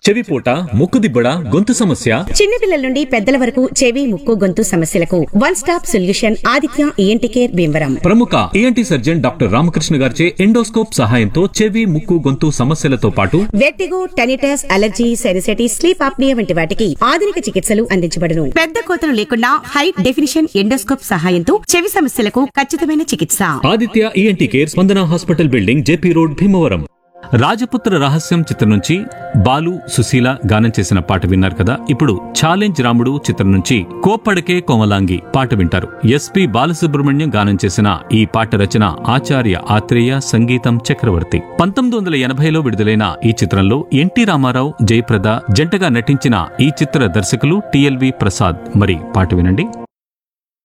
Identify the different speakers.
Speaker 1: చెవిపోట ముక్కుదిబ్బడ గొంతు సమస్య
Speaker 2: చిన్నపిల్లల నుండి పెద్దల వరకు చెవి ముక్కు గొంతు సమస్యలకు one stop solution Aditya ENT care Bhimavaram
Speaker 1: ప్రముఖ ఏఎన్టీ సర్జన్ డాక్టర్ రామకృష్ణ గారిచే ఎండోస్కోప్ సహాయంతో చెవి ముక్కు గొంతు సమస్యలతో పాటు
Speaker 2: vertigo tinnitus allergy sinusitis sleep apnoea వంటి వాటికి ఆధునిక చికిత్సలు అందించబడును పెద్ద కోతలు లేకుండా హై డెఫినిషన్ ఎండోస్కోప్ సహాయంతో చెవి సమస్యలకు ఖచ్చితమైన చికిత్స
Speaker 1: Aditya ENT care Spandana hospital building JP road Bhimavaram Rajaputra Rahasyam చిత్రం నుంచి బాలు సుశీల గానం చేసిన పాట విన్నారు కదా ఇప్పుడు ఛాలెంజ్ రాముడు చిత్రం నుంచి కోప్పడకే కోమలాంగి పాట వింటారు ఎస్పి బాలసుబ్రహ్మణ్యం గానం చేసిన ఈ పాట రచన ఆచార్య ఆత్రేయ సంగీతం చక్రవర్తి పంతొమ్మిది వందల ఎనభైలో విడుదలైన ఈ చిత్రంలో ఎన్టీ రామారావు జయప్రద జంటగా నటించిన ఈ చిత్ర దర్శకులు టిఎల్వి ప్రసాద్ మరి పాట వినండి